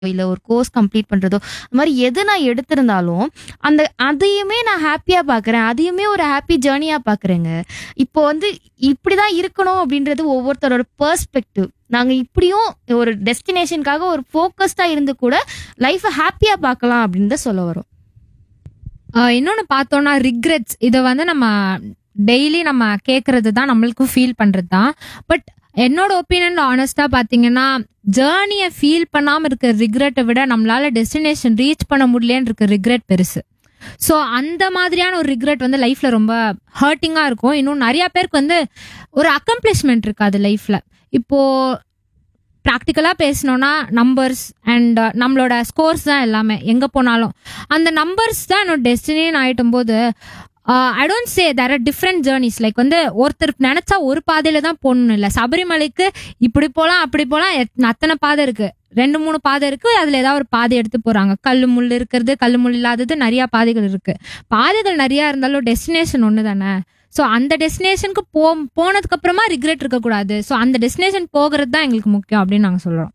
இல்ல ஒரு course complete பண்றதோ அந்த மாதிரி எது நான் எடுத்திருந்தாலும் அந்த அதையுமே நான் ஹாப்பியா பாக்குறேன் அதையுமே ஒரு ஹாப்பி ஜேர்னியா பாக்குறேங்க இப்போ வந்து இப்படிதான் இருக்கணும் அப்படின்றது ஒவ்வொருத்தரோட பெர்ஸ்பெக்டிவ் நாங்க இப்படியும் ஒரு டெஸ்டினேஷனுக்காக ஒரு ஃபோக்கஸ்டா இருந்து கூட லைஃபை ஹாப்பியா பார்க்கலாம் அப்படின்னு தான் சொல்ல வரும் ஆஹ் இன்னொன்னு பார்த்தோம்னா ரிக்ரெட்ஸ் இதை வந்து நம்ம டெய்லி நம்ம கேட்கறது தான் நம்மளுக்கும் ஃபீல் பண்றது தான் பட் என்னோட ஒப்பீனியன் ஆனஸ்டா பாத்தீங்கன்னா ஜேர்னியை ஃபீல் பண்ணாம இருக்க ரிக்ரெட்டை விட நம்மளால டெஸ்டினேஷன் ரீச் பண்ண முடியலன்னு இருக்க ரிக்ரெட் பெருசு ஸோ அந்த மாதிரியான ஒரு ரிக்ரெட் வந்து லைஃப்ல ரொம்ப ஹர்ட்டிங்கா இருக்கும் இன்னும் நிறைய பேருக்கு வந்து ஒரு அக்கம்ப்ளிஷ்மெண்ட் இருக்காது லைஃப்ல இப்போ ப்ராக்டிக்கலாக பேசணும்னா நம்பர்ஸ் அண்ட் நம்மளோட ஸ்கோர்ஸ் தான் எல்லாமே எங்கே போனாலும் அந்த நம்பர்ஸ் தான் என்னோட டெஸ்டினின்னு ஆயிட்டும் போது I don't say there are different journeys like வந்து ஒருத்தர் நினைச்சா ஒரு பாதையில தான் போகணும் இல்லை சபரிமலைக்கு இப்படி போகலாம் அப்படி போகலாம் அத்தனை பாதை இருக்கு ரெண்டு மூணு பாதை இருக்கு அதுல ஏதாவது ஒரு பாதை எடுத்து போறாங்க கல்லு முள் இருக்கிறது கல்லு முள் இல்லாதது நிறைய பாதைகள் இருக்கு பாதைகள் நிறைய இருந்தாலும் டெஸ்டினேஷன் ஒன்று தானே ஸோ அந்த டெஸ்டினேஷனுக்கு போ போனதுக்கு அப்புறமா ரிக்ரெட் இருக்கக்கூடாது ஸோ அந்த டெஸ்டினேஷன் போகிறது தான் எங்களுக்கு முக்கியம் அப்படின்னு நாங்கள் சொல்றோம்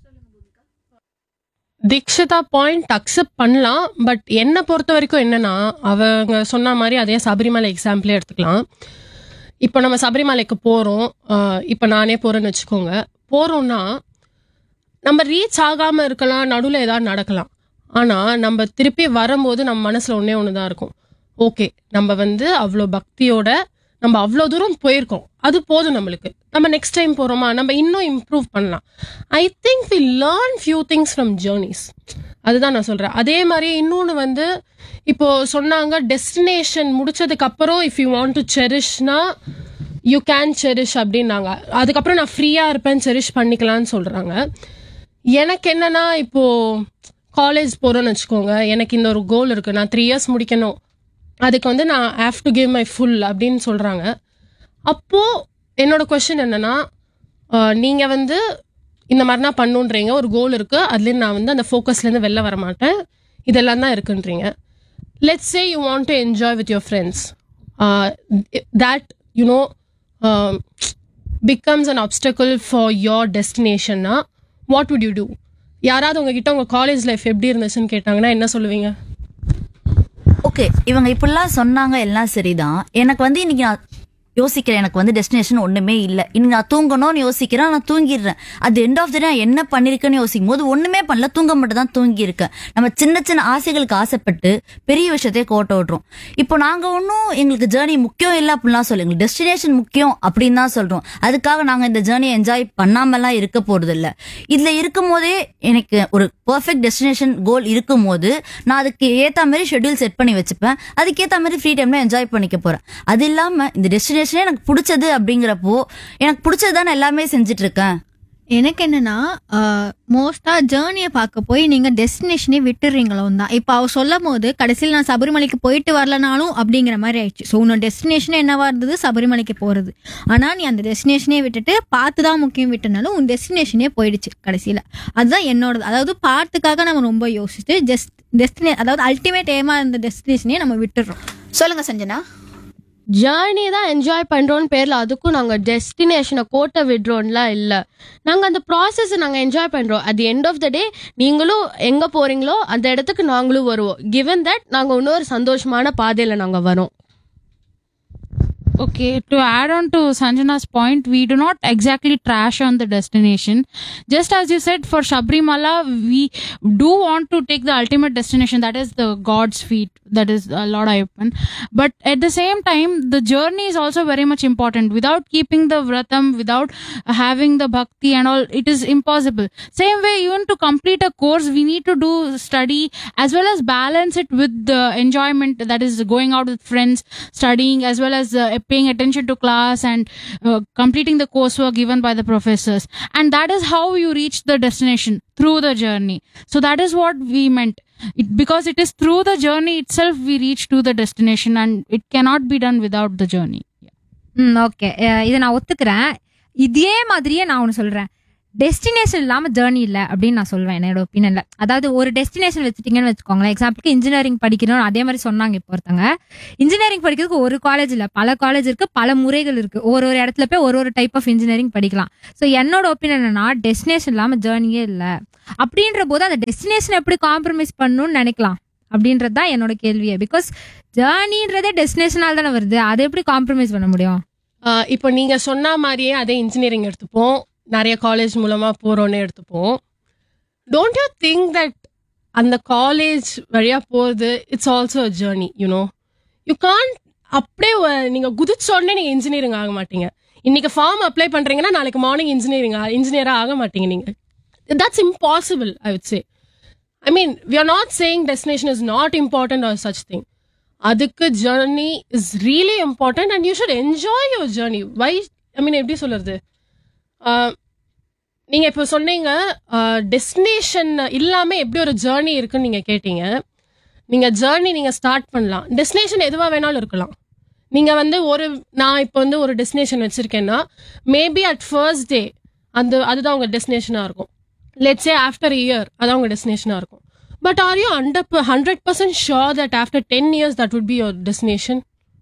தீக்ஷிதா பாயிண்ட் அக்செப்ட் பண்ணலாம் பட் என்னை பொறுத்த வரைக்கும் என்னன்னா அவங்க சொன்ன மாதிரி அதே சபரிமலை எக்ஸாம்பிளே எடுத்துக்கலாம் இப்போ நம்ம சபரிமலைக்கு போகிறோம் இப்போ நானே போகிறேன்னு வச்சுக்கோங்க போகிறோம்னா நம்ம ரீச் ஆகாமல் இருக்கலாம் நடுவில் ஏதாவது நடக்கலாம் ஆனால் நம்ம திருப்பி வரும்போது நம்ம மனசில் ஒன்றே ஒன்று தான் இருக்கும் ஓகே நம்ம வந்து அவ்வளோ பக்தியோட நம்ம அவ்வளோ தூரம் போயிருக்கோம் அது போதும் நம்மளுக்கு நம்ம நெக்ஸ்ட் டைம் போகிறோமா நம்ம இன்னும் இம்ப்ரூவ் பண்ணலாம் I think we learn few things from journeys அதுதான் நான் சொல்கிறேன் அதே மாதிரி இன்னொன்று வந்து இப்போ சொன்னாங்க டெஸ்டினேஷன் முடிச்சதுக்கு அப்புறம் இஃப் யூ வாண்ட் டு செரிஷ்னா யூ கேன் செரிஷ் அப்படின்னாங்க அதுக்கப்புறம் நான் ஃப்ரீயாக இருப்பேன் செரிஷ் பண்ணிக்கலாம்னு சொல்கிறாங்க எனக்கு என்னன்னா இப்போ காலேஜ் போகிறோன்னு வச்சுக்கோங்க எனக்கு இந்த ஒரு கோல் இருக்குது நான் த்ரீ இயர்ஸ் முடிக்கணும் அதுக்கு வந்து நான் have to give my full அப்படின்னு சொல்கிறாங்க அப்போது என்னோட கொஷின் என்னன்னா நீங்கள் வந்து இந்த மாதிரினா பண்ணுன்றீங்க ஒரு கோல் இருக்குது அதுலேருந்து நான் வந்து அந்த ஃபோக்கஸ்லேருந்து வெளில வர மாட்டேன் இதெல்லாம் தான் இருக்குன்றீங்க let's say you want to enjoy with your friends that you know becomes an obstacle for your டெஸ்டினேஷன்னா வாட் வுட் யூ டூ யாராவது உங்ககிட்ட உங்கள் காலேஜ் லைஃப் எப்படி இருந்துச்சுன்னு கேட்டாங்கன்னா என்ன சொல்லுவீங்க ஓகே இவங்க இப்படிலாம் சொன்னாங்க எல்லாம் சரிதான் எனக்கு வந்து இன்னைக்கு நான் யோசிக்கிறேன் எனக்கு வந்து டெஸ்டினேஷன் ஒண்ணுமே இல்லை இன்னைக்கு நான் தூங்கணும்னு யோசிக்கிறேன் நான் தூங்கிடுறேன் அது எண்ட் ஆஃப் த டே என்ன பண்ணிருக்கேன்னு யோசிக்கும் போது ஒண்ணுமே பண்ணல தூங்க மட்டும் தான் தூங்கி இருக்கேன் நம்ம சின்ன சின்ன ஆசைகளுக்கு ஆசைப்பட்டு பெரிய விஷயத்தையே கோட்டை விடுறோம் இப்போ நாங்க ஒன்றும் எங்களுக்கு ஜேர்னி முக்கியம் இல்லை அப்படின்லாம் சொல்ல எங்களுக்கு டெஸ்டினேஷன் முக்கியம் அப்படின்னு தான் சொல்றோம் அதுக்காக நாங்க இந்த ஜேர்னியை என்ஜாய் பண்ணாமலாம் இருக்க போறது இல்ல இதுல இருக்கும் போதே எனக்கு ஒரு பர்ஃபெக்ட் டெஸ்டினேஷன் கோல் இருக்கும் போது நான் அதுக்கு ஏத்த மாதிரி ஷெட்யூல் செட் பண்ணி வச்சுப்பேன் அதுக்கேத்த மாதிரி ஃப்ரீ டைம்ல என்ஜாய் பண்ணிக்க போறேன் அது இல்லாம இந்த டெஸ்டினேஷனே எனக்கு பிடிச்சது அப்படிங்கிறப்போ எனக்கு பிடிச்சது தான் நான் எல்லாமே செஞ்சுட்டு இருக்கேன் எனக்கு என்னன்னா மோஸ்டா ஜேர்னியை பார்க்க போய் நீங்க டெஸ்டினேஷனே விட்டுறீங்களோ தான் இப்போ அவ சொல்லும் போது கடைசியில் நான் சபரிமலைக்கு போயிட்டு வரலனாலும் அப்படிங்கிற மாதிரி ஆயிடுச்சு ஸோ உன்னோட டெஸ்டினேஷன் என்னவா இருந்தது சபரிமலைக்கு போறது ஆனா நீ அந்த டெஸ்டினேஷனே விட்டுட்டு பார்த்து தான் முக்கியம் விட்டனாலும் உன் டெஸ்டினேஷனே போயிடுச்சு கடைசியில அதுதான் என்னோடது அதாவது பார்த்துக்காக நம்ம ரொம்ப யோசிச்சுட்டு ஜஸ்ட் டெஸ்டினே அதாவது அல்டிமேட் ஏமா இருந்த டெஸ்டினேஷனே நம்ம விட்டுறோம் சொல்லுங்க சஞ்சனா ஜேர்னி தான் என்ஜாய் பண்ணுறோன்னு பேரில் அதுக்கும் நாங்கள் டெஸ்டினேஷனை கோட்டை விடுறோம்லாம் இல்லை நாங்கள் அந்த ப்ராசஸை நாங்கள் என்ஜாய் பண்ணுறோம் at the end of the day நீங்களும் எங்கே போகிறீங்களோ அந்த இடத்துக்கு நாங்களும் வருவோம் கிவன் தட் நாங்கள் இன்னொரு சந்தோஷமான பாதையில் நாங்கள் வரோம் Okay, to add on to Sanjana's point, we do not exactly trash on the destination. Just as you said, for Shabrimala, we do want to take the ultimate destination, that is the God's feet, that is uh, Lord Ayyappan. But at the same time, the journey is also very much important. Without keeping the vratam, without having the bhakti and all, it is impossible. Same way, even to complete a course, we need to do study as well as balance it with the enjoyment that is going out with friends, studying as well as uh, paying attention to class and uh, completing the coursework given by the professors. And that is how you reach the destination through the journey. So that is what we meant. It, because it is through the journey itself we reach to the destination and it cannot be done without the journey. Hmm okay இதை நான் ஒத்துக்கிறேன் இதே மாதிரியே நான் ஒன்று சொல்றேன் destination இல்லாம journey இல்ல அப்படின்னு நான் சொல்வேன் என்னோட ஒப்பீனியன்ல அதாவது ஒரு டெஸ்டினேஷன் வச்சுட்டீங்கன்னு வச்சுக்கோங்களேன் எக்ஸாம்பிளுக்கு இன்ஜினியரிங் படிக்கணும் அதே மாதிரி சொன்னாங்க இப்போ ஒருத்தங்க இன்ஜினியரிங் படிக்கிறதுக்கு ஒரு காலேஜ் இல்ல பல காலேஜ் இருக்கு பல முறைகள் இருக்கு ஒரு ஒரு இடத்துல போய் ஒரு ஒரு டைப் ஆஃப் இன்ஜினியரிங் படிக்கலாம் ஸோ என்னோட ஒப்பீனியன் என்னன்னா டெஸ்டினேஷன் இல்லாம ஜேர்னியே இல்ல அப்படின்ற போது அந்த டெஸ்டினேஷன் எப்படி காம்ப்ரமைஸ் பண்ணணும்னு நினைக்கலாம் அப்படின்றது தான் என்னோட கேள்வியே பிகாஸ் ஜேர்னின்றதே டெஸ்டினேஷனால் தானே வருது அதை எப்படி காம்ப்ரமைஸ் பண்ண முடியும் ஆஹ் இப்போ நீங்க சொன்ன மாதிரியே அதே இன்ஜினியரிங் எடுத்துப்போம் நிறைய காலேஜ் மூலமா போறோம்னு எடுத்துப்போம் டோன்ட் யூ திங்க் தட் அந்த காலேஜ் வழியா போறது it's also a journey you know you can அப்படியே ஒ- நீங்க குதிச்ச உடனே நீங்க இன்ஜினியரிங் ஆக மாட்டீங்க இன்னைக்கு ஃபார்ம் அப்ளை பண்றீங்கன்னா நாளைக்கு மார்னிங் இன்ஜினியரிங் இன்ஜினியரா ஆக மாட்டீங்க நீங்க that's impossible I would say I mean we are not saying destination is not important or such thing அதுக்கு journey is really important and you should enjoy your journey why I mean எப்படி சொல்றது ஆஹ், நீங்க இப்போ சொன்னீங்க destination இல்லாம எப்படி ஒரு journey இருக்குன்னு நீங்க கேட்டீங்க நீங்க ஜேர்னி நீங்க ஸ்டார்ட் பண்ணலாம் டெஸ்டினேஷன் எதுவா வேணாலும் இருக்கலாம் நீங்க வந்து ஒரு நான் இப்போ வந்து ஒரு டெஸ்டினேஷன் வச்சிருக்கேன்னா மேபி அட் ஃபர்ஸ்ட் டே அந்த அதுதான் உங்க டெஸ்டினேஷனா இருக்கும் லெட்ஸே ஆஃப்டர் இயர் அதான் உங்க டெஸ்டினேஷனா இருக்கும் but are you under hundred percent sure that after ten years that would be your destination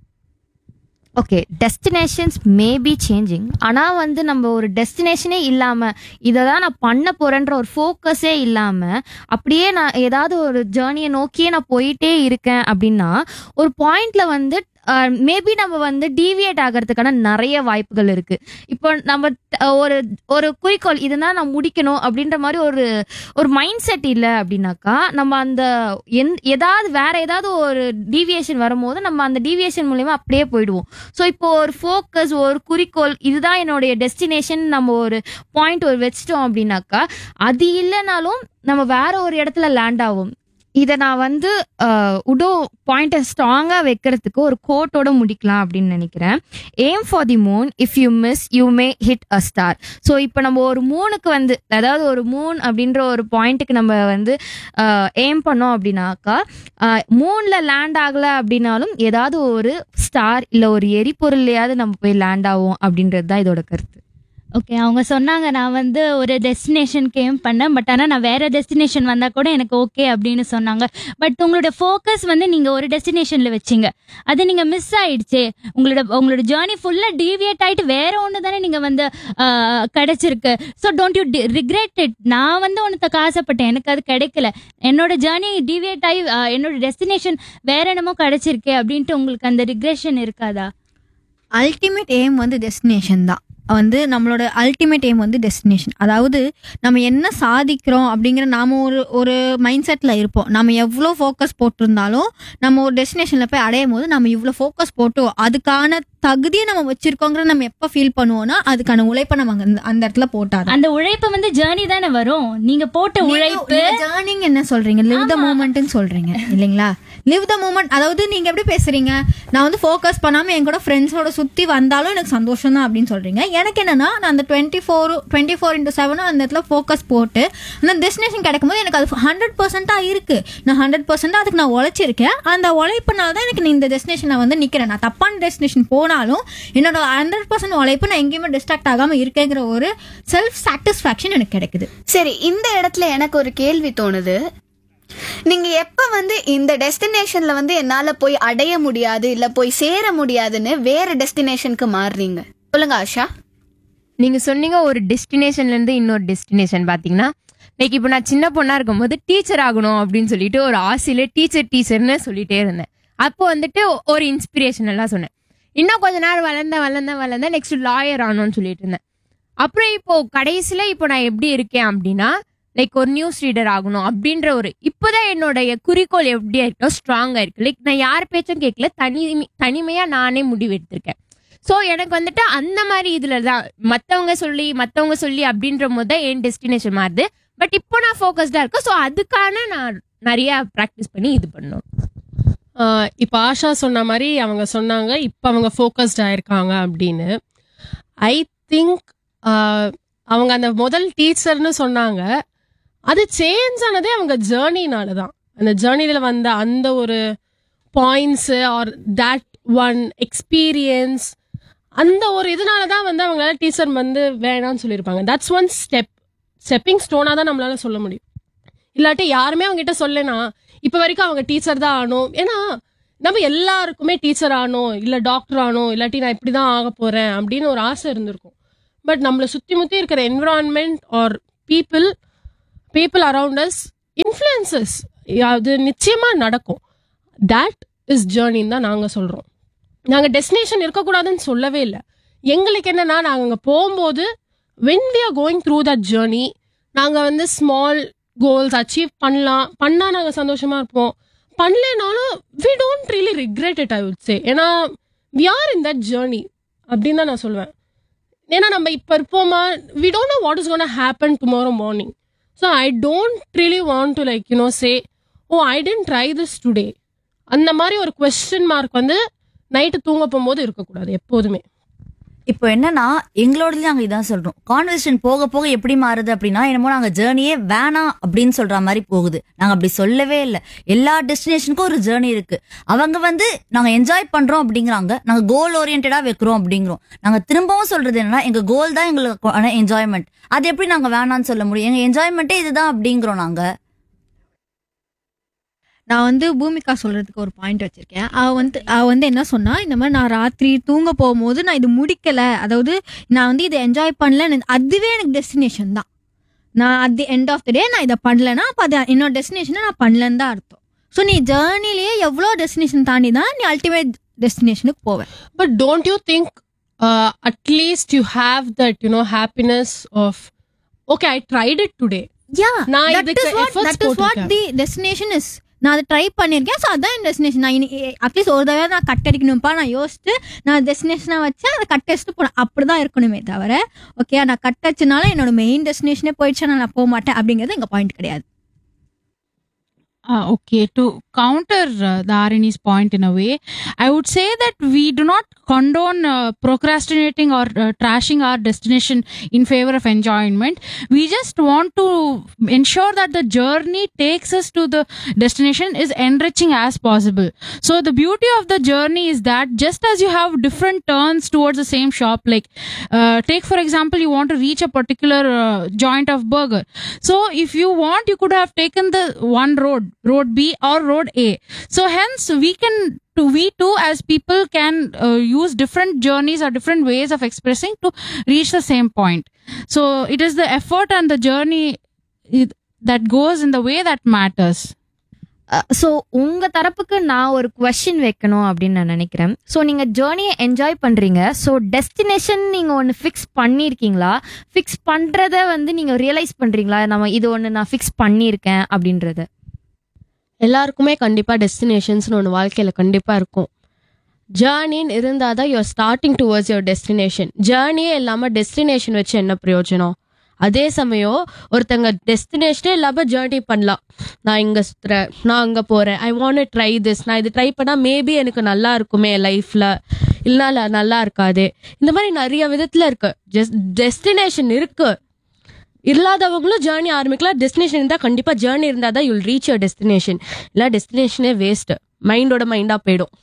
okay destinations may be changing ஆனால் வந்து நம்ம ஒரு டெஸ்டினேஷனே இல்லாமல் இதை தான் நான் பண்ண போகிறேன்ற ஒரு ஃபோக்கஸே இல்லாமல் அப்படியே நான் ஏதாவது ஒரு ஜேர்னியை நோக்கியே நான் போயிட்டே இருக்கேன் அப்படின்னா ஒரு பாயிண்ட்ல வந்து மேபி நம்ம வந்து டீவியேட் ஆகிறதுக்கான நிறைய வாய்ப்புகள் இருக்கு இப்போ நம்ம த- ஒரு ஒரு குறிக்கோள் இதுதான் நான் முடிக்கணும் அப்படின்ற மாதிரி ஒரு ஒரு மைண்ட் செட் இல்லை அப்படின்னாக்கா நம்ம அந்த எந் ஏதாவது வேற ஏதாவது ஒரு டீவியேஷன் வரும்போது நம்ம அந்த டீவியேஷன் மூலயமா அப்படியே போயிடுவோம் ஸோ இப்போ ஒரு ஃபோக்கஸ் ஒரு குறிக்கோள் இதுதான் என்னுடைய டெஸ்டினேஷன் நம்ம ஒரு பாயிண்ட் ஒரு வச்சிட்டோம் அப்படின்னாக்கா அது இல்லைனாலும் நம்ம வேற ஒரு இடத்துல லேண்ட் ஆகும் இதை நான் வந்து அஹ், உடோ பாயிண்ட்டை ஸ்ட்ராங்காக வைக்கிறதுக்கு ஒரு கோட்டோட முடிக்கலாம் அப்படின்னு நினைக்கிறேன் aim for the moon if you miss you may hit a star so இப்போ நம்ம ஒரு மூணுக்கு வந்து அதாவது ஒரு மூன் அப்படின்ற ஒரு பாயிண்ட்டுக்கு நம்ம வந்து எய்ம் பண்ணோம் அப்படின்னாக்கா மூணில் லேண்ட் ஆகலை அப்படின்னாலும் ஏதாவது ஒரு ஸ்டார் இல்லை ஒரு எரிபொருள்லையாவது நம்ம போய் லேண்ட் ஆகும் அப்படின்றது தான் இதோட கருத்து ஓகே அவங்க சொன்னாங்க நான் வந்து ஒரு டெஸ்டினேஷனுக்கு ஏம் பண்ணேன் பட் ஆனால் நான் வேற டெஸ்டினேஷன் வந்தால் கூட எனக்கு ஓகே அப்படின்னு சொன்னாங்க பட் உங்களோட ஃபோக்கஸ் வந்து நீங்கள் ஒரு டெஸ்டினேஷனில் வச்சீங்க அது நீங்கள் மிஸ் ஆயிடுச்சே உங்களோட உங்களோட ஜேர்னி ஃபுல்லாக டீவியேட் ஆகிட்டு வேற ஒன்று தானே நீங்கள் வந்து ஆஹ், கிடைச்சிருக்கு so don't you regret it நான் வந்து ஒன்று ஆசைப்பட்டேன் எனக்கு அது கிடைக்கல என்னோட ஜேர்னி டீவியேட் ஆகி ஆஹ், என்னோட டெஸ்டினேஷன் வேற என்னமோ கிடைச்சிருக்கே அப்படின்ட்டு உங்களுக்கு அந்த ரிக்ரெஷன் இருக்காதா அல்டிமேட் எய்ம் வந்து டெஸ்டினேஷன் தான் வந்து நம்மளோட அல்டிமேட் எய்ம் வந்து டெஸ்டினேஷன் அதாவது நம்ம என்ன சாதிக்கிறோம் அப்படிங்கிற நாம ஒரு ஒரு மைண்ட் செட்டில் இருப்போம் நம்ம எவ்வளோ ஃபோக்கஸ் போட்டிருந்தாலும் நம்ம ஒரு டெஸ்டினேஷனில் போய் அடையும் போது நம்ம இவ்வளோ ஃபோக்கஸ் போட்டு அதுக்கான தகுதியை நம்ம வச்சிருக்கோங்கிற நம்ம எப்போ ஃபீல் பண்ணுவோம்னா அதுக்கான உழைப்பை நம்ம அங்க அந்த- அந்த இடத்துல போட்டாதான் அந்த உழைப்பு வந்து ஜேர்னி தானே வரும் நீங்க போட்ட உழைப்பு ஜேர்னிங் என்ன சொல்றீங்க லிவ் த மூமெண்ட்னு சொல்றீங்க இல்லைங்களா லிவ் த மூமெண்ட் அதாவது நீங்க எப்படி பேசுறீங்க நான் வந்து ஃபோக்கஸ் பண்ணாம என் கூட ஃப்ரெண்ட்ஸோட சுத்தி வந்தாலும் எனக்கு சந்தோஷம் தான் அப்படின்னு சொல்றீங்க எனக்கு என்னன்னா நான் அந்த twenty four twenty four into செவனும் அந்த இடத்துல ஃபோக்கஸ் போட்டு அந்த டெஸ்டினேஷன் கிடைக்கும்போது எனக்கு அது ஹண்ட்ரட் பர்சன்டா இருக்கு நான் ஹண்ட்ரட் பர்சன்டா அதுக்கு நான் உழைச்சிருக்கேன் அந்த உழைப்புனால தான் எனக்கு நீ இந்த டெஸ்டினேஷன் வந்து நிக்கிறேன் நான் தப்பான டெஸ்டினேஷன் போனாலும் என்னோட ஹண்ட்ரட் பர்சன்ட் உழைப்பு நான் எங்கேயுமே டிஸ்ட்ராக்ட் ஆகாம இருக்கேங்கிற ஒரு செல்ஃப் சாட்டிஸ்ஃபேக்ஷன் எனக்கு கிடைக்குது சரி இந்த இடத்துல எனக்கு ஒரு கேள்வி தோணுது நீங்க எப்ப வந்து இந்த டெஸ்டினேஷன்ல வந்து என்னால போய் அடைய முடியாது இல்ல போய் சேர முடியாதுன்னு வேற டெஸ்டினேஷனுக்கு மாறுறீங்க சொல்லுங்க ஆஷா நீங்க சொன்னீங்க ஒரு டெஸ்டினேஷன்ல இருந்து இன்னொரு டெஸ்டினேஷன் பாத்தீங்கன்னா லைக் இப்போ நான் சின்ன பொண்ணா இருக்கும்போது டீச்சர் ஆகணும் அப்படின்னு சொல்லிட்டு ஒரு ஆசையில டீச்சர் டீச்சர்னு சொல்லிட்டே இருந்தேன் அப்போ வந்துட்டு ஒரு இன்ஸ்பிரேஷன் எல்லாம் சொன்னேன் இன்னும் கொஞ்ச நேரம் வளர்ந்தேன் வளர்ந்தேன் வளர்ந்தேன் நெக்ஸ்ட் லாயர் ஆகணும்னு சொல்லிட்டு இருந்தேன் அப்புறம் இப்போ கடைசியில இப்போ நான் எப்படி இருக்கேன் அப்படின்னா லைக் ஒரு நியூஸ் ரீடர் ஆகணும் அப்படின்ற ஒரு இப்போதான் என்னுடைய குறிக்கோள் எப்படியா இருக்கோ ஸ்ட்ராங்கா இருக்கு லைக் நான் யார் பேச்சும் கேட்கல தனி தனிமையா நானே முடிவு எடுத்திருக்கேன் ஸோ எனக்கு வந்துட்டு அந்த மாதிரி இதுல தான் மத்தவங்க சொல்லி மத்தவங்க சொல்லி அப்படின்ற போது தான் என் டெஸ்டினேஷன் மாறுது பட் இப்போ நான் ஃபோக்கஸ்டா இருக்கேன் ஸோ அதுக்கான நான் நிறைய ப்ராக்டிஸ் பண்ணி இது பண்ணணும் ஆஹ் இப்ப ஆஷா சொன்ன மாதிரி அவங்க சொன்னாங்க இப்ப அவங்க ஃபோக்கஸ்ட் ஆயிருக்காங்க அப்படின்னு ஐ திங்க் அவங்க அந்த முதல் டீச்சர்னு சொன்னாங்க அது சேஞ்ச் ஆனதே அவங்க ஜேர்னினால தான் அந்த ஜேர்னில வந்த அந்த ஒரு points or that one experience அந்த ஒரு இதனால தான் வந்து அவங்களால டீச்சர் வந்து வேணாம்னு சொல்லியிருப்பாங்க தட்ஸ் ஒன் ஸ்டெப் ஸ்டெப்பிங் ஸ்டோனா தான் நம்மளால சொல்ல முடியும் இல்லாட்டி யாருமே அவங்க கிட்ட சொல்லனா இப்ப வரைக்கும் அவங்க டீச்சர் தான் ஆகணும் ஏன்னா நம்ம எல்லாருக்குமே டீச்சர் ஆகணும் இல்ல டாக்டர் ஆகணும் இல்லாட்டி நான் இப்படிதான் ஆக போறேன் அப்படின்னு ஒரு ஆசை இருந்திருக்கும் பட் நம்மளை சுத்தி முத்தி இருக்கிற environment or people people around us influences அது நிச்சயமா நடக்கும் தட் இஸ் ஜேர்னின்னு தான் நாங்க சொல்றோம் நாங்க டெஸ்டினேஷன் இருக்கக்கூடாதுன்னு சொல்லவே இல்லை எங்களுக்கு என்னன்னா நாங்க அங்க போகும்போது when we are going through that journey நாங்க வந்து ஸ்மால் கோல்ஸ் அச்சீவ் பண்ணலாம் பண்ணா நாங்க சந்தோஷமா இருப்போம் பண்ணலைனாலும் we don't really regret it I would say ஏன்னா we are in that journey அப்படின்னு தான் நான் சொல்லுவேன் ஏன்னா நம்ம இப்போ இருப்போமா we don't know what is gonna happen tomorrow morning so I don't really want to like you know say oh I didn't try this today அந்த மாதிரி ஒரு கொஸ்டின் மார்க் வந்து நைட்டு தூங்க போகும்போது இருக்கக்கூடாது எப்போதுமே இப்போ என்னன்னா எங்களோடதுலயும் நாங்க இதான் சொல்றோம் கான்வர்சேஷன் போக போக எப்படி மாறுது அப்படின்னா என்னமோ நாங்க ஜேர்னியே வேணாம் அப்படின்னு சொல்ற மாதிரி போகுது நாங்க அப்படி சொல்லவே இல்லை எல்லா டெஸ்டினேஷனுக்கும் ஒரு ஜேர்னி இருக்கு அவங்க வந்து நாங்க என்ஜாய் பண்றோம் அப்படிங்கிறாங்க நாங்க கோல் ஓரியன்டா வைக்கிறோம் அப்படிங்கிறோம் நாங்க திரும்பவும் சொல்றது என்னன்னா எங்க கோல் தான் எங்களுக்கு என்ஜாய்மெண்ட் அது எப்படி நாங்க வேணாம்னு சொல்ல முடியும் எங்க என்ஜாய்மெண்ட்டே இதுதான் அப்படிங்கிறோம் நாங்க நான் வந்து பூமிகா சொல்றதுக்கு ஒரு பாயிண்ட் வச்சிருக்கேன் அவ வந்து அவ வந்து என்ன சொன்னா இந்த மாதிரி நான் ராத்திரி தூங்க போகும்போது நான் இது முடிக்கல அதாவது நான் வந்து இதை என்ஜாய் பண்ணல எனக்கு- அதுவே எனக்கு டெஸ்டினேஷன் தான் நான் at the end of the day நான் இதை பண்ணலன்னா அப்போ அது என்னோட டெஸ்டினேஷனை நான் பண்ணலன்னு தான் அர்த்தம் ஸோ நீ ஜேர்னிலேயே எவ்வளோ டெஸ்டினேஷன் தாண்டி தான் நீ அல்டிமேட் டெஸ்டினேஷனுக்கு போவேன் But don't you think uh, at least you have that, you know, happiness of, okay, I tried it today. யா நான் தட் இதுக்கு is what efforts that is what போட்டிருக்கேன். தி டெஸ்டினேஷன் இஸ் நான் அதை try பண்ணியிருக்கேன் so அதான் என் destination நான் இனி at least ஒரு தடவை நான் கட் அடிக்கணும்ப்பா நான் யோசிச்சு நான் டெஸ்டினேஷனாக வச்சு அதை கட் அடிச்சுட்டு போனேன் அப்படி தான் இருக்கணுமே தவிர ஓகே நான் கட் அடிச்சனால என்னோட மெயின் டெஸ்டினேஷனே போயிடுச்சு நான் போக மாட்டேன் அப்படிங்கிறது எங்கள் பாயிண்ட் கிடையாது Uh, okay, to counter uh, the Arini's point in a way, I would say that we do not condone uh, procrastinating or uh, trashing our destination in favor of enjoyment. We just want to ensure that the journey takes us to the destination is enriching as possible. So the beauty of the journey is that just as you have different turns towards the same shop, like uh, take for example, you want to reach a particular uh, joint of burger. So if you want, you could have taken the one road, road B or road A. So hence we can to we too as people can uh, use different journeys or different ways of expressing to reach the same point. So it is the effort and the journey it- that goes in the way that matters. So உங்க தரப்புக்கு நான் ஒரு question வைக்கணும் அப்படின்னு நான் நினைக்கிறேன் so நீங்க ஜேர்னியை என்ஜாய் பண்றீங்க ஸோ டெஸ்டினேஷன் நீங்க ஒன்று ஃபிக்ஸ் பண்ணியிருக்கீங்களா ஃபிக்ஸ் பண்றத வந்து நீங்க ரியலைஸ் பண்றீங்களா நம்ம இது ஒன்று நான் ஃபிக்ஸ் பண்ணியிருக்கேன் அப்படின்றத எல்லாருக்குமே கண்டிப்பாக டெஸ்டினேஷன்ஸ்னு ஒன்று வாழ்க்கையில் கண்டிப்பாக இருக்கும் ஜேர்னின்னு இருந்தால் தான் your starting towards your destination ஜேர்னியே இல்லாமல் டெஸ்டினேஷன் வச்சு என்ன பிரயோஜனம் அதே சமயம் ஒருத்தங்க டெஸ்டினேஷனே இல்லாமல் ஜேர்னி பண்ணலாம் நான் இங்கே சுற்றுறேன் நான் அங்கே போகிறேன் ஐ வாண்ட் ட்ரை திஸ் நான் இது ட்ரை பண்ணால் மேபி எனக்கு நல்லா இருக்குமே லைஃப்பில் இல்லைனா நல்லா இருக்காது இந்த மாதிரி நிறைய விதத்தில் இருக்கு ஜஸ்ட் டெஸ்டினேஷன் இருக்கு இல்லாதவங்களும் ஜேர்னி ஆரம்பிக்கலாம் டெஸ்டினேஷன் இருந்தால் கண்டிப்பாக ஜேர்னி இருந்தால் தான் யுல் ரீச் யுவர் டெஸ்டினேஷன் இல்லை டெஸ்டினேஷனே வேஸ்ட் மைண்டோட மைண்டாக போயிடும்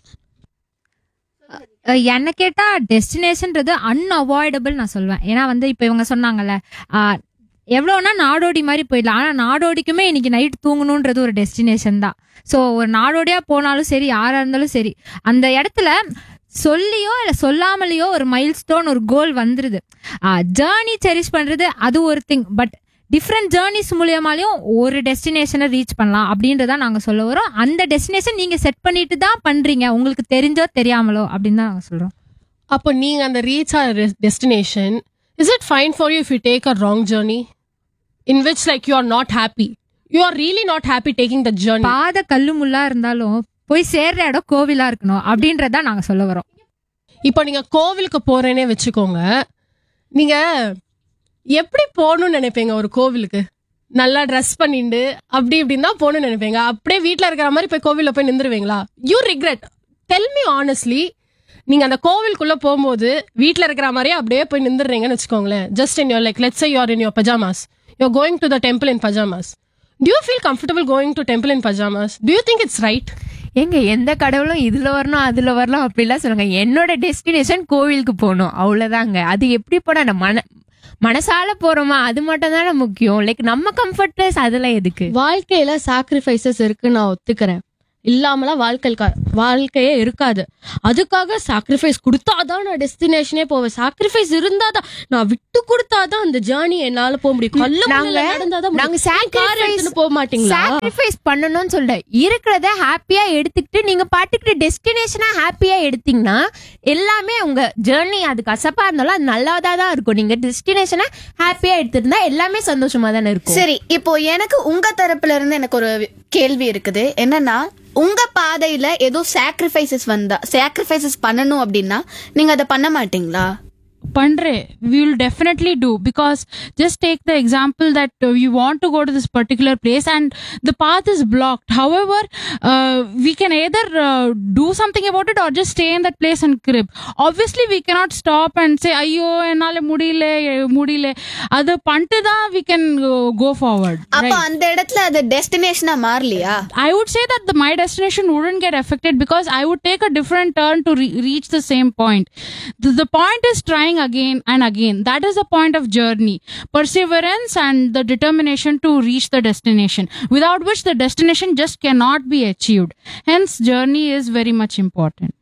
அஹ் என்ன கேட்டா டெஸ்டினேஷன்ன்றது அன்அவாய்டபிள் நான் சொல்லுவேன் ஏன்னா வந்து இப்போ இவங்க சொன்னாங்கல்ல ஆஹ் எவ்வளோனா நாடோடி மாதிரி போயிடலாம் ஆனால் நாடோடிக்குமே இன்னைக்கு நைட் தூங்கணுன்றது ஒரு டெஸ்டினேஷன் தான் ஸோ ஒரு நாடோடியா போனாலும் சரி யாரா இருந்தாலும் சரி அந்த இடத்துல சொல்லியோ இல்லை சொல்லாமலேயோ ஒரு மைல் ஸ்டோன் ஒரு கோல் வந்துருது ஜேர்னி செரிஷ் பண்றது அது ஒரு திங் பட் டிஃப்ரெண்ட் ஜேர்னிஸ் மூலியமாலையும் ஒரு டெஸ்டினேஷனை ரீச் பண்ணலாம் அப்படின்றத நாங்கள் சொல்ல வரோம் அந்த டெஸ்டினேஷன் நீங்க செட் பண்ணிட்டு தான் பண்றீங்க உங்களுக்கு தெரிஞ்சோ தெரியாமலோ அப்படின்னு தான் நாங்கள் சொல்றோம் அப்போ நீங்க அந்த reach or destination is it fine for you if you take a wrong journey in which like you are not happy you are really not happy taking the journey பாத கல்லு முள்ளா இருந்தாலும் போய் சேர்ற இடம் கோவிலா இருக்கணும் அப்படின்றத நாங்க சொல்ல வரோம் இப்போ நீங்க கோவிலுக்கு போறேனே வச்சுக்கோங்க நீங்க எப்படி போகணும்னு நினைப்பீங்க ஒரு கோவிலுக்கு நல்லா ட்ரெஸ் பண்ணிட்டு அப்படி இப்படின்னு தான் போகணும்னு நினைப்பீங்க அப்படியே வீட்ல இருக்கிற மாதிரி போய் கோவில்ல போய் நின்றுவீங்களா you regret tell me honestly நீங்க அந்த கோவிலுக்குள்ள போகும்போது வீட்ல இருக்கிற மாதிரியே அப்படியே போய் நின்றுறீங்கன்னு வச்சுக்கோங்களேன் just in your like let's you're in your pajamas you're going to the temple in pajamas do you feel comfortable going to temple in pajamas do you think it's right எங்க எந்த கடவுளும் இதுல வரணும் அதுல வரலாம் அப்படிலாம் சொல்லுங்க என்னோட டெஸ்டினேஷன் கோவிலுக்கு போகணும் அவ்வளவுதாங்க அது எப்படி போனா நம்ம மன மனசால போறோமா அது மட்டும் தானே முக்கியம் லைக் நம்ம கம்ஃபர்ட்னஸ் அதெல்லாம் எதுக்கு வாழ்க்கையில சாக்ரிஃபைசஸ் இருக்கு நான் ஒத்துக்கிறேன் இல்லாமலாம் வாழ்க்கை வாழ்க்கையே இருக்காது அதுக்காக சாக்ரிஃபைஸ் கொடுத்தாதான் நான் டெஸ்டினேஷனே போவேன் சாக்ரிஃபைஸ் இருந்தாதான் நான் விட்டு கொடுத்தாதான் அந்த ஜேர்னி என்னால போக முடியும் கல்ல நாங்க நடந்தாதான் நாங்க முடியும். கார் sacrifice- எடுத்துன்னு போக மாட்டீங்களா சாக்ரிஃபைஸ் பண்ணணும்னு சொல்றேன் இருக்கிறத ஹாப்பியா எடுத்துக்கிட்டு நீங்க பாட்டுக்கிட்டு டெஸ்டினேஷனா ஹாப்பியா எடுத்தீங்கன்னா எல்லாமே உங்க ஜேர்னி அது கசப்பா இருந்தாலும் அது நல்லாதான் தான் இருக்கும் நீங்க டெஸ்டினேஷனை ஹாப்பியா எடுத்திருந்தா எல்லாமே சந்தோஷமா தானே இருக்கும் சரி இப்போ எனக்கு உங்க தரப்புல இருந்து எனக்கு ஒரு கேள்வி இருக்குது என்னன்னா உங்க பாதையில ஏதோ சாக்ரிஃபைசஸ் வந்தா சாக்ரிஃபைசஸ் பண்ணணும் அப்படின்னா நீங்க அதை பண்ண மாட்டீங்களா Pandre, we will definitely do because just take the example that uh, you want to go to this particular place and the path is blocked. However, uh, we can either uh, do something about it or just stay in that place and crib. Obviously, we cannot stop and say, "Ayyo, என்னால முடியல முடியல." அது பண்ணிட்டு தான் we can uh, go forward. அப்ப right? அந்த இடத்துல அது டெஸ்டினேஷனா மாறலையா I would say that the, my destination wouldn't get affected because I would take a different turn to re- reach the same point. The, the point is trying again and again. That is the point of journey. Perseverance and the determination to reach the destination, without which the destination just cannot be achieved. Hence, journey is very much important.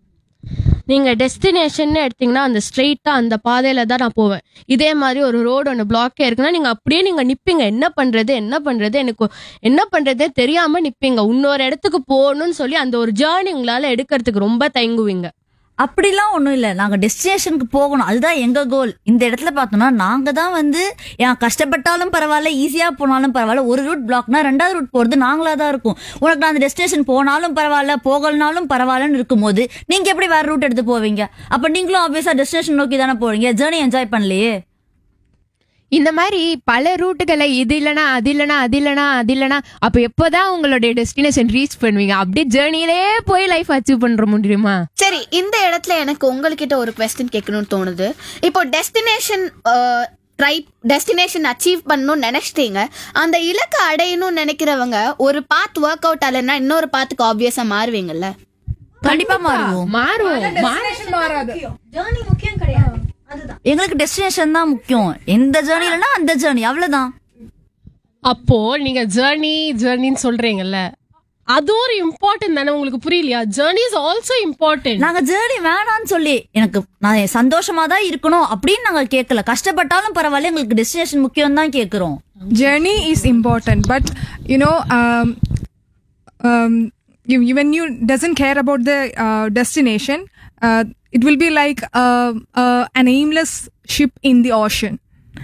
நீங்க destination எடுத்தீங்கன்னா அந்த ஸ்ட்ரெயிட்டா அந்த பாதையில தான் நான் போவேன் இதே மாதிரி ஒரு ரோடு ஒன்று பிளாக்கே இருக்குன்னா நீங்க அப்படியே நீங்க நிப்பீங்க என்ன பண்றது என்ன பண்றது எனக்கு என்ன பண்றதே தெரியாம நிப்பீங்க இன்னொரு இடத்துக்கு போகணும்னு சொல்லி அந்த ஒரு ஜேர்னி உங்களால எடுக்கிறதுக்கு ரொம்ப தயங்குவீங்க அப்படிலாம் ஒன்றும் இல்லை நாங்கள் டெஸ்டினேஷனுக்கு போகணும் அதுதான் எங்கள் கோல் இந்த இடத்துல பார்த்தோம்னா நாங்கள் தான் வந்து ஏன் கஷ்டப்பட்டாலும் பரவாயில்ல ஈஸியாக போனாலும் பரவாயில்ல ஒரு ரூட் பிளாக்னா ரெண்டாவது ரூட் போகிறது நாங்களாக தான் இருக்கும் உனக்கு நான் அந்த டெஸ்டினேஷன் போனாலும் பரவாயில்ல போகலனாலும் பரவாயில்லன்னு இருக்கும்போது நீங்கள் எப்படி வேறு ரூட் எடுத்து போவீங்க அப்போ நீங்களும் ஆப்வியஸாக டெஸ்டினேஷன் நோக்கி தானே போறீங்க ஜேர்னி என்ஜாய் பண்ணலையே இந்த மாதிரி பல ரூட்டுகளை இது இல்லனா அது இல்லனா அது இல்லனா அது இல்லனா அப்ப எப்போதான் உங்களுடைய டெஸ்டினேஷன் ரீச் பண்ணுவீங்க அப்படியே ஜேர்னிலே போய் லைஃப் அச்சீவ் பண்ற முடியுமா சரி இந்த இடத்துல எனக்கு உங்ககிட்ட ஒரு கொஸ்டின் கேட்கணும்னு தோணுது இப்போ டெஸ்டினேஷன் ட்ரை டெஸ்டினேஷன் அச்சீவ் பண்ணணும்னு நினைச்சிட்டீங்க அந்த இலக்கை அடையணும்னு நினைக்கிறவங்க ஒரு பாத் ஒர்க் அவுட் ஆகலைன்னா இன்னொரு பாத்துக்கு ஆப்வியஸா மாறுவீங்கல்ல கண்டிப்பா மாறுவோம் மாறும் எங்களுக்கு டெஸ்டினேஷன் தான் முக்கியம் எந்த ஜேர்னி இல்லைன்னா அந்த ஜேர்னி அவ்வளவுதான் அப்போ நீங்க ஜேர்னி ஜேர்னின்னு சொல்றீங்கல்ல அது ஒரு இம்பார்ட்டன்ட் தானே உங்களுக்கு புரியலையா ஜேர்னி இஸ் ஆல்சோ இம்பார்ட்டன்ட் நாங்க ஜேர்னி வேணாம்னு சொல்லி எனக்கு நான் சந்தோஷமா தான் இருக்கணும் அப்படின்னு நாங்க கேட்கல கஷ்டப்பட்டாலும் பரவாயில்ல எங்களுக்கு டெஸ்டினேஷன் முக்கியம் தான் கேக்குறோம் journey is important but you know um, um, you, you- when you doesn't care about the uh, destination uh, it will be like uh, uh, an aimless ship in the ocean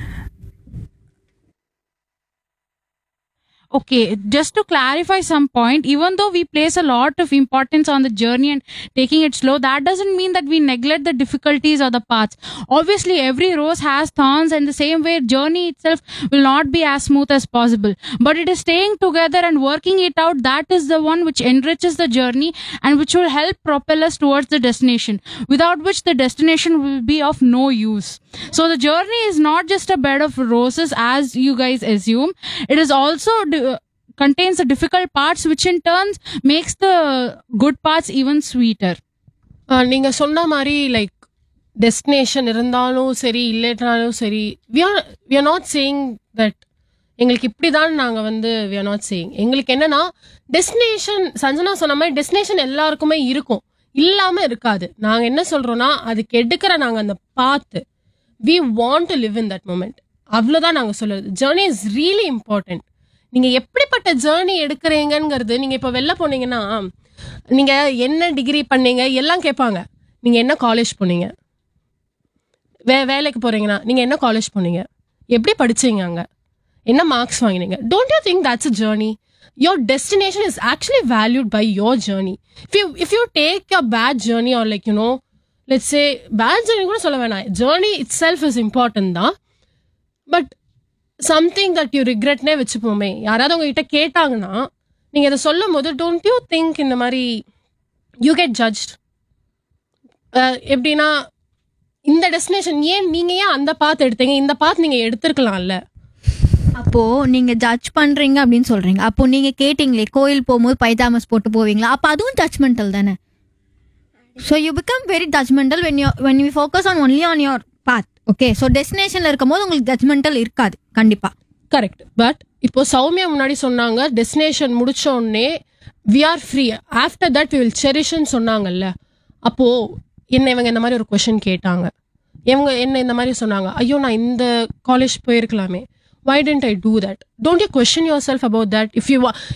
Okay, just to clarify some point, even though we place a lot of importance on the journey and taking it slow, that doesn't mean that we neglect the difficulties or the paths. Obviously, every rose has thorns, and the same way, journey itself will not be as smooth as possible. But it is staying together and working it out that is the one which enriches the journey and which will help propel us towards the destination. Without which, the destination will be of no use. So the journey is not just a bed of roses, as you guys assume. It is also di- contains the difficult parts, which in turns makes the good parts even sweeter. நீங்க சொன்ன மாதிரி like destination இருந்தாலும் சரி இல்லைனாலும் சரி we are we are not saying that எங்களுக்கு இப்படிதான் நாங்க வந்து வி ஆர் நாட் சேயிங் எங்களுக்கு என்னன்னா டெஸ்டினேஷன் சஞ்சனா சொன்ன மாதிரி டெஸ்டினேஷன் எல்லாருக்குமே இருக்கும் இல்லாம இருக்காது நாங்க என்ன சொல்றோம்னா அதுக்கு எடுக்கிற நாங்க அந்த பாத்து we want to live in that moment அவ்வளவுதான் நாங்க சொல்லுறது ஜேர்னி இஸ் ரியலி இம்பார்ட்டன்ட் நீங்க எப்படிப்பட்ட ஜேர்னி எடுக்கிறீங்கங்கிறது நீங்க இப்ப வெளில போனீங்கன்னா நீங்க என்ன டிகிரி பண்ணீங்க எல்லாம் கேட்பாங்க நீங்க என்ன காலேஜ் போனீங்க வே வேலைக்கு போறீங்கன்னா நீங்க என்ன காலேஜ் போனீங்க எப்படி படிச்சீங்க அங்க என்ன மார்க்ஸ் வாங்கினீங்க don't you think that's a journey your destination is actually valued by your journey if you if you take a bad journey or like you know let's say bad journey கூட சொல்ல வேணாம் journey itself is important தான் but something that you ரிக்ரெட்னே வச்சுப்போமே யாராவது உங்ககிட்ட கேட்டாங்கன்னா நீங்க இதை சொல்லும் போது டோன்ட் யூ திங்க் இந்த மாதிரி யூ கெட் ஜட்ஜ் எப்படின்னா இந்த டெஸ்டினேஷன் ஏன் நீங்க ஏன் அந்த பாத் எடுத்தீங்க இந்த பாத் நீங்க எடுத்திருக்கலாம்ல அப்போ நீங்க ஜட்ஜ் பண்றீங்க அப்படின்னு சொல்றீங்க அப்போ நீங்க கேட்டீங்களே கோயில் போகும்போது பைஜாமஸ் போட்டு போவீங்களா அப்ப அதுவும் ஜட்ஜ்மெண்டல் தானே so you become very judgmental when you when you focus on only on your path okay so டெஸ்டினேஷன்ல இருக்கும் போது உங்களுக்கு ஜட்மெண்டல் இருக்காது கண்டிப்பா கரெக்ட் பட் இப்போ சௌமியா முன்னாடி சொன்னாங்க டெஸ்டினேஷன் முடிச்ச உடனே we are free after that we will செரிஷ்னு சொன்னாங்கல்ல அப்போ என்ன இவங்க இந்த மாதிரி ஒரு கொஷின் கேட்டாங்க இவங்க என்ன இந்த மாதிரி சொன்னாங்க ஐயோ நான் இந்த காலேஜ் போயிருக்கலாமே why didn't i do that don't you question yourself about that if you wa-